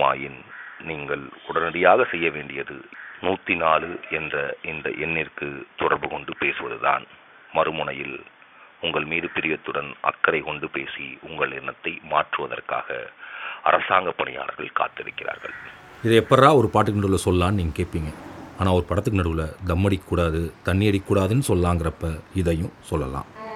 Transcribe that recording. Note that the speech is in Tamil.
இருக்குமாயின் நீங்கள் உடனடியாக செய்ய வேண்டியது நூத்தி நாலு என்ற இந்த எண்ணிற்கு தொடர்பு கொண்டு பேசுவதுதான் மறுமுனையில் உங்கள் மீது பிரியத்துடன் அக்கறை கொண்டு பேசி உங்கள் எண்ணத்தை மாற்றுவதற்காக அரசாங்க பணியாளர்கள் காத்திருக்கிறார்கள் இதை எப்படா ஒரு பாட்டுக்கு நடுவில் சொல்லலான்னு நீங்கள் கேட்பீங்க ஆனால் ஒரு படத்துக்கு நடுவில் தம் அடிக்கக்கூடாது தண்ணி அடிக்கக்கூடாதுன்னு சொல்லலாங்கிறப்ப இதையும் சொல்லலாம்